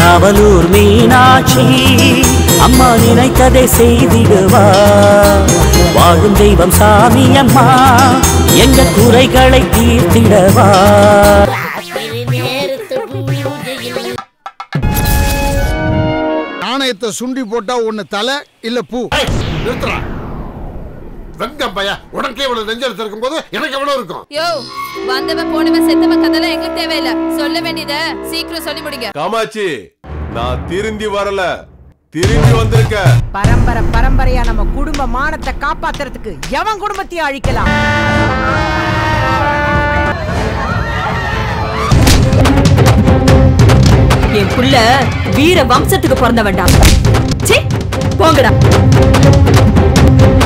நாவலூர் மீனாட்சி அம்மா நினைத்ததை செய்திடுவா வாழும் தெய்வம் சாமி அம்மா எங்க குறைகளை தீர்த்திடவா நாணயத்தை சுண்டி போட்டா ஒண்ணு தலை இல்ல பூ நிறுத்துறா வெங்கம் பையா உனக்கே இவ்வளவு நெஞ்செழுத்து இருக்கும் போது எனக்கு எவ்வளவு இருக்கும் யோ வந்தவன் போனவன் செத்தவன் கதெல்லாம் எங்களுக்கு தேவையில்ல சொல்ல வேண்டியத சீக்கிரம் சொல்லி முடிங்க காமாட்சி நான் திருந்தி வரல திரும்பி வந்திருக்க பரம்பரை பரம்பரையா நம்ம குடும்ப மானத்தை காப்பாத்துறதுக்கு எவன் குடும்பத்தையும் அழிக்கலாம் என் புள்ள வீர வம்சத்துக்கு பிறந்த வேண்டாம் ச்சீ போங்கடா